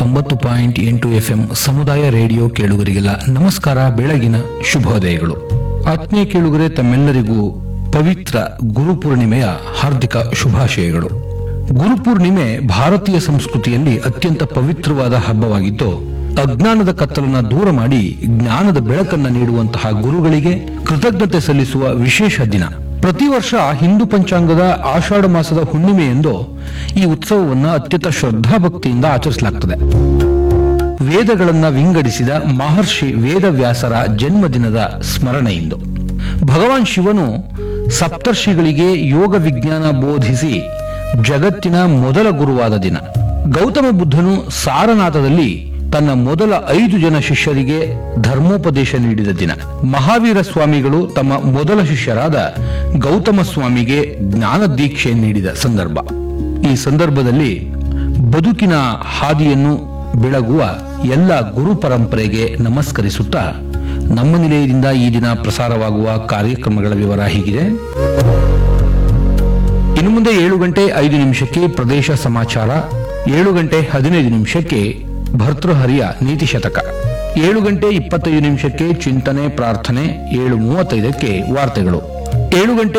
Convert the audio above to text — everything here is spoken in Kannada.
ತೊಂಬತ್ತು ಪಾಯಿಂಟ್ ಎಂಟು ಎಫ್ಎಂ ಸಮುದಾಯ ರೇಡಿಯೋ ಕೇಳುಗರಿಗೆಲ್ಲ ನಮಸ್ಕಾರ ಬೆಳಗಿನ ಶುಭೋದಯಗಳು ಆತ್ಮೀಯ ಕೇಳುಗರೆ ತಮ್ಮೆಲ್ಲರಿಗೂ ಪವಿತ್ರ ಗುರುಪೂರ್ಣಿಮೆಯ ಹಾರ್ದಿಕ ಶುಭಾಶಯಗಳು ಗುರುಪೂರ್ಣಿಮೆ ಭಾರತೀಯ ಸಂಸ್ಕೃತಿಯಲ್ಲಿ ಅತ್ಯಂತ ಪವಿತ್ರವಾದ ಹಬ್ಬವಾಗಿದ್ದು ಅಜ್ಞಾನದ ಕತ್ತಲನ್ನ ದೂರ ಮಾಡಿ ಜ್ಞಾನದ ಬೆಳಕನ್ನ ನೀಡುವಂತಹ ಗುರುಗಳಿಗೆ ಕೃತಜ್ಞತೆ ಸಲ್ಲಿಸುವ ವಿಶೇಷ ದಿನ ಪ್ರತಿ ವರ್ಷ ಹಿಂದೂ ಪಂಚಾಂಗದ ಆಷಾಢ ಮಾಸದ ಹುಣ್ಣಿಮೆಯಂದು ಈ ಉತ್ಸವವನ್ನು ಅತ್ಯಂತ ಶ್ರದ್ಧಾಭಕ್ತಿಯಿಂದ ಆಚರಿಸಲಾಗ್ತದೆ ವೇದಗಳನ್ನ ವಿಂಗಡಿಸಿದ ಮಹರ್ಷಿ ವೇದವ್ಯಾಸರ ಜನ್ಮದಿನದ ಸ್ಮರಣೆ ಇಂದು ಭಗವಾನ್ ಶಿವನು ಸಪ್ತರ್ಷಿಗಳಿಗೆ ಯೋಗ ವಿಜ್ಞಾನ ಬೋಧಿಸಿ ಜಗತ್ತಿನ ಮೊದಲ ಗುರುವಾದ ದಿನ ಗೌತಮ ಬುದ್ಧನು ಸಾರನಾಥದಲ್ಲಿ ತನ್ನ ಮೊದಲ ಐದು ಜನ ಶಿಷ್ಯರಿಗೆ ಧರ್ಮೋಪದೇಶ ನೀಡಿದ ದಿನ ಮಹಾವೀರ ಸ್ವಾಮಿಗಳು ತಮ್ಮ ಮೊದಲ ಶಿಷ್ಯರಾದ ಗೌತಮ ಸ್ವಾಮಿಗೆ ಜ್ಞಾನ ದೀಕ್ಷೆ ನೀಡಿದ ಸಂದರ್ಭ ಈ ಸಂದರ್ಭದಲ್ಲಿ ಬದುಕಿನ ಹಾದಿಯನ್ನು ಬೆಳಗುವ ಎಲ್ಲ ಗುರು ಪರಂಪರೆಗೆ ನಮಸ್ಕರಿಸುತ್ತಾ ನಮ್ಮ ನಿಲಯದಿಂದ ಈ ದಿನ ಪ್ರಸಾರವಾಗುವ ಕಾರ್ಯಕ್ರಮಗಳ ವಿವರ ಹೀಗಿದೆ ಇನ್ನು ಮುಂದೆ ಏಳು ಗಂಟೆ ಐದು ನಿಮಿಷಕ್ಕೆ ಪ್ರದೇಶ ಸಮಾಚಾರ ಏಳು ಗಂಟೆ ಹದಿನೈದು ನಿಮಿಷಕ್ಕೆ ಭರ್ತೃಹರಿಯ ನೀತಿ ಶತಕ ಏಳು ಗಂಟೆ ಇಪ್ಪತ್ತೈದು ನಿಮಿಷಕ್ಕೆ ಚಿಂತನೆ ಪ್ರಾರ್ಥನೆ ಏಳು ಮೂವತ್ತೈದಕ್ಕೆ ವಾರ್ತೆಗಳು ಏಳು ಗಂಟೆ